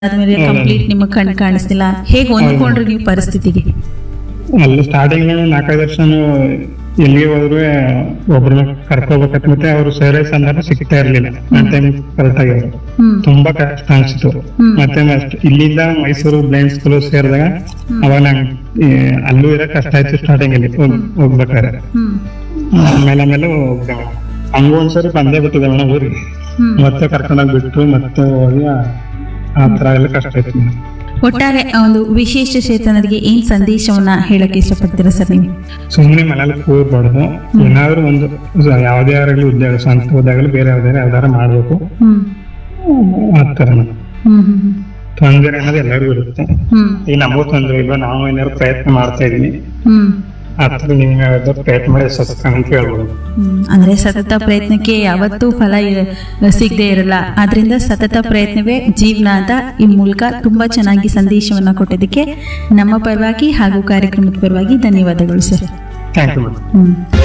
ಆದ್ಮೇಲೆ ಕಂಪ್ಲೀಟ್ ನಿಮಗೆ ಕಣ್ ಕಾಣಿಸ್ತಿಲ್ಲ ಹೇಗೆ ಹೊಂದ್ಕೊಂಡ್ರಿ ನೀವು ಪರಿಸ್ಥಿತಿಗೆ ಅಲ್ಲಿ ಸ್ಟಾರ್ಟಿಂಗ್ ನಾಲ್ಕೈದು ವರ್ಷ ಎಲ್ಲಿಗೆ ಹೋದ್ರು ಒಬ್ರನ್ನ ಕರ್ಕೋಬೇಕಂತ ಮತ್ತೆ ಅವರು ಸೇರೇ ಸಂದರ್ಭ ಸಿಗ್ತಾ ಇರ್ಲಿಲ್ಲ ಆ ಟೈಮ್ ಕರೆಕ್ಟ್ ಆಗಿದ್ರು ಹ್ಮ್ ತುಂಬಾ ಕಷ್ಟ ಅನ್ಸಿತ್ತು ಹ್ಮ್. ಮತ್ತೆ ಮತ್ತ್ ಇಲ್ಲಿಂದ ಮೈಸೂರು ಬ್ಲೈಂಡ್ ಸ್ಕೂಲ್ ಸೇರಿದಾಗ ಅವಾಗ ನಂಗೆ ಈ, ಅಲ್ಲೂ ಇರಕ್ ಕಷ್ಟ ಆಯ್ತು ಸ್ಟಾರ್ಟಿಂಗ್ ಅಲ್ಲಿ ಹೋಗ್- ಹೋಗ್ಬೇಕಾದ್ರೆ ಹ್ಮ್ ಆಮೇಲೆ ಆಮೇಲೆ ಹೋಗ್ದೆ. ಹಂಗೂ ಒಂದ್ಸರಿ ಬಂದೇ ಬಿಟ್ಟಿದೆ ಮೇಡಮ್ ಊರಿಗೆ ಹ್ಮ್ ಮತ್ತೆ ಕರ್ಕೊಂಡೋಗ್ ಬಿಟ್ಟು ಮತ್ತೆ ಹೋಗಿ ಆ- ಆ ತರ ಎಲ್ಲ ಕಷ್ಟ ಆಯ್ತು ಮೇಡಮ್. ಒಟ್ಟಾರೆ ಆ ಒಂದು ವಿಶೇಷ ಚೇತನರಿಗೆ ಏನ್ ಸಂದೇಶವನ್ನ ಹೇಳಕ್ಕೆ ಇಷ್ಟಪಡ್ತೀರಾ ಸರ್ ನೀವು ಸುಮ್ಮನೆ ಮನೇಲಿ ಕೂರ್ಬಾರ್ದು ಏನಾದ್ರು ಒಂದು ಯಾವ್ದೇ ಆಗಲಿ ಉದ್ಯೋಗ ಸ್ವಂತ ಉದ್ಯೋಗ ಬೇರೆ ಯಾವ್ದಾರ ಯಾವ್ದಾರ ಮಾಡ್ಬೇಕು ಹ್ಮ್ ಆ ತರ ಹ್ಮ್ ಹ್ಮ್ ತೊಂದರೆ ಅನ್ನೋದು ಎಲ್ಲರಿಗೂ ಇರುತ್ತೆ ಹ್ಮ್ ಈಗ ನಮಗೂ ತೊಂದರೆ ಇಲ್ವಾ ನಾವು ಏನಾದ್ರು ಪ್ರಯತ್ನ ಮಾಡ್ತಾ ಇದೀವಿ ಹ್ಮ್ ಆ ತರ ನೀವು ಯಾವ್ದಾದ್ರು ಪ್ರಯತ್ನ ಮಾಡಿ ಯಶಸ್ಸು ಅಂತ ಹೇಳ್ಬೋದು ಹ್ಮ್. ಅಂದ್ರೆ ಸತತ ಪ್ರಯತ್ನಕ್ಕೆ ಯಾವತ್ತೂ ಫಲ ಇರ- ಸಿಗದೆ ಇರಲ್ಲ ಆದ್ರಿಂದ ಸತತ ಪ್ರಯತ್ನವೇ ಜೀವನ ಅಂತ ಈ ಮೂಲಕ ತುಂಬಾ ಚೆನ್ನಾಗಿ ಸಂದೇಶವನ್ನ ಕೊಟ್ಟಿದ್ದಕ್ಕೆ ನಮ್ಮ ಪರವಾಗಿ ಹಾಗೂ ಕಾರ್ಯಕ್ರಮದ ಪರವಾಗಿ ಧನ್ಯವಾದಗಳು sir thank you madam hmm